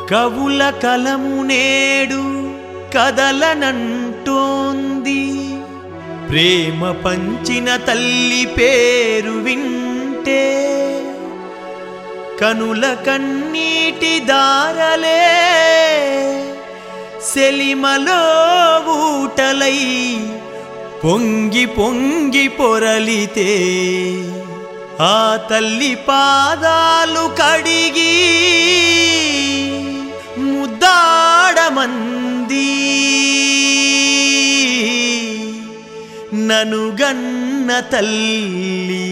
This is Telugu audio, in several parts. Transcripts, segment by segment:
కవుల కలము నేడు కదలనంటోంది ప్రేమ పంచిన తల్లి పేరు వింటే కనుల కన్నీటి దారలే సెలిమలో ఊటలై పొంగి పొంగి పొరలితే ఆ తల్లి పాదాలు కడిగి ముద్దాడమంది ననుగన్న తల్లి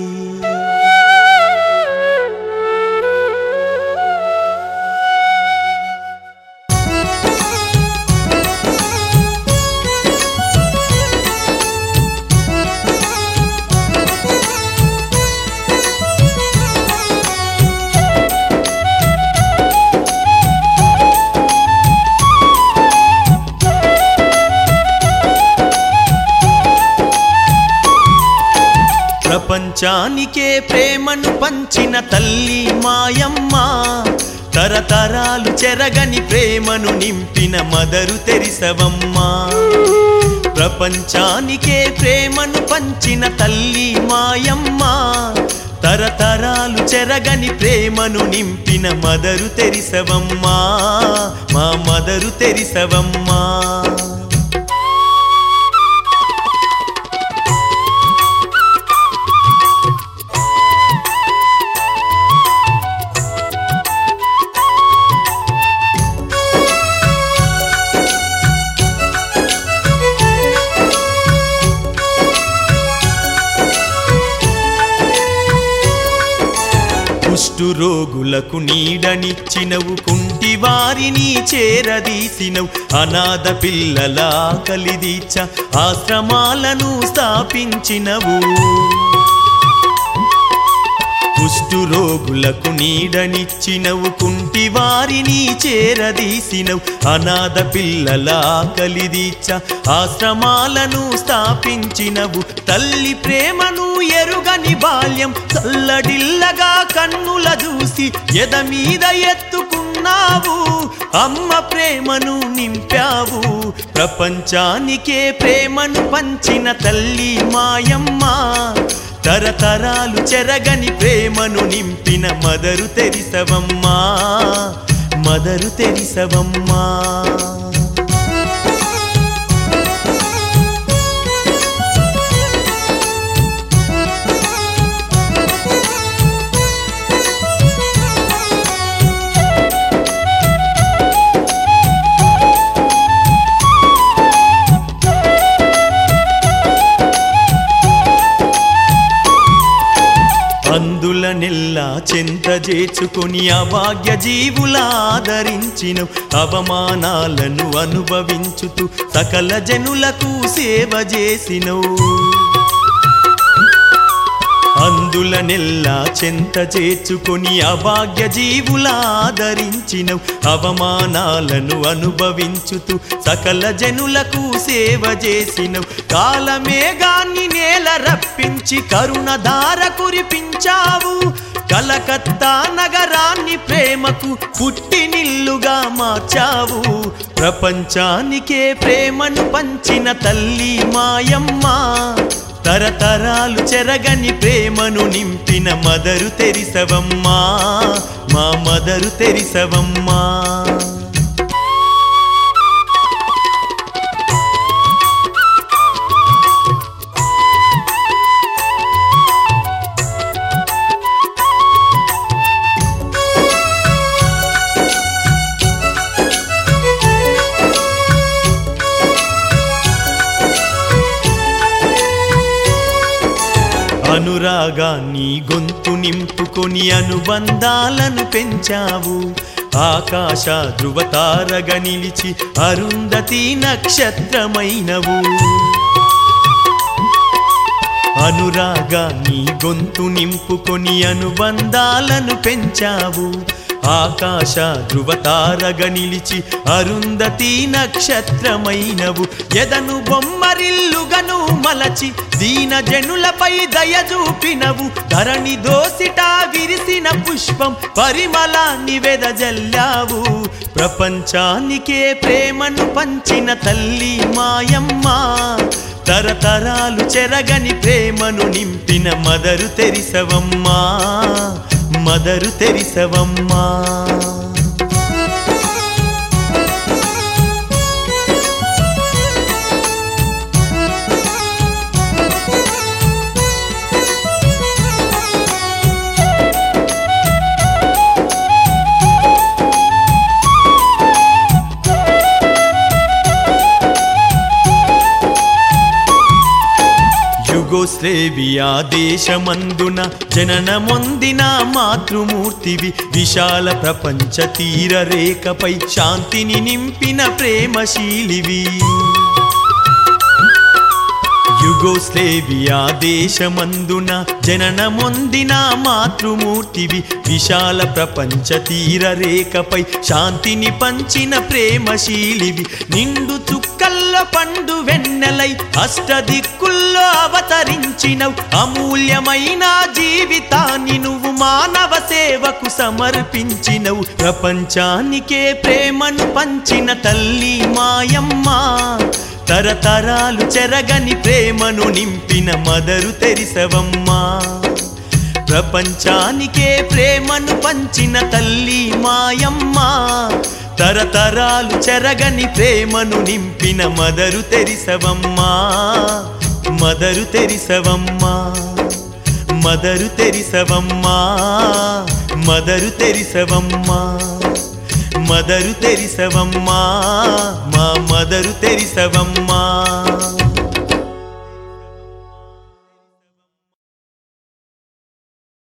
ప్రపంచానికే ప్రేమను పంచిన తల్లి మాయమ్మ తరతరాలు చెరగని ప్రేమను నింపిన మదరు తెరిసవమ్మ ప్రపంచానికే ప్రేమను పంచిన తల్లి మాయమ్మ తరతరాలు చెరగని ప్రేమను నింపిన మదరు తెరిసవమ్మ మా మదరు తెరిసవమ్మా కుష్టు రోగులకు నీడనిచ్చినవు కుంటి వారిని చేరదీసినవు అనాథ పిల్లల కలిదీచ ఆశ్రమాలను స్థాపించినవు కుష్టు రోగులకు నీడనిచ్చినవు కుంటి వారిని చేరదీసినవు అనాథ పిల్లల కలిదీచ ఆశ్రమాలను స్థాపించినవు తల్లి ప్రేమను ఎరుగని బాల్యం చల్లడిల్లగా కన్నుల చూసి ఎద మీద ఎత్తుకున్నావు అమ్మ ప్రేమను నింపావు ప్రపంచానికే ప్రేమను పంచిన తల్లి మాయమ్మ తరతరాలు చెరగని ప్రేమను నింపిన మదరు తెరిసవమ్మా మదరు తెరిసవమ్మా అందుల నెల్లా చెంత చేర్చుకొని అభాగ్య జీవుల ఆదరించిన అవమానాలను అనుభవించుతూ సకల జనులకు సేవ చేసినవు అందుల నెల్లా చెంత చేర్చుకొని అభాగ్య జీవుల ఆదరించినవు అవమానాలను అనుభవించుతూ సకల జనులకు సేవ చేసినవు కాలమేఘాన్ని నేల రప్పించి కరుణధార కురిపించావు కలకత్తా నగరాన్ని ప్రేమకు పుట్టినిల్లుగా మార్చావు ప్రపంచానికే ప్రేమను పంచిన తల్లి మాయమ్మ తరతరాలు చెరగని ప్రేమను నింపిన మదరు తెరిసవమ్మా మా మదరు తెరిసవమ్మా అనురాగాన్ని గొంతు నింపుకొని అనుబంధాలను పెంచావు ఆకాశ ధృవతారగా నిలిచి అరుంధతి నక్షత్రమైనవు అనురాగాన్ని గొంతు నింపుకొని అనుబంధాలను పెంచావు ఆకాశ ధృవతారగ నిలిచి అరుంధతి నక్షత్రమైనవు ఎదను బొమ్మరిల్లుగను మలచి దీన జనులపై దయ చూపినవు ధరణి దోసిట విరిసిన పుష్పం పరిమళాన్ని వెదజల్లావు ప్రపంచానికే ప్రేమను పంచిన తల్లి మాయమ్మ తరతరాలు చెరగని ప్రేమను నింపిన మదరు తెరిసవమ్మా మదరు తెరిసవమ్మా యుగోస్లేవియా దేశమందున జననమొందిన మాతృమూర్తివి విశాల ప్రపంచ తీర రేఖపై శాంతిని నింపిన ప్రేమశీలివి యుగోస్లేవియా దేశమందున జననమొందిన మాతృమూర్తివి విశాల ప్రపంచ తీర రేఖపై శాంతిని పంచిన ప్రేమశీలివి నిండు చుక్కల్లో పండు వెన్నెలై అష్టదిక్కుల్లో అవతరించినవు అమూల్యమైన జీవితాన్ని నువ్వు మానవ సేవకు సమర్పించినవు ప్రపంచానికే ప్రేమను పంచిన తల్లి మాయమ్మ తరతరాలు చెరగని ప్రేమను నింపిన మదరు తెరిసవమ్మా ప్రపంచానికే ప్రేమను పంచిన తల్లి మాయమ్మ తరతరాలు చెరగని ప్రేమను నింపిన మదరు తెరిసవమ్మా మదరు తెరిసవమ్మా మదరు తెరిసవమ్మా మదరు తెరిసవమ్మా మదరు తెరిసవమ్మా మా మదరు తెరిసవమ్మా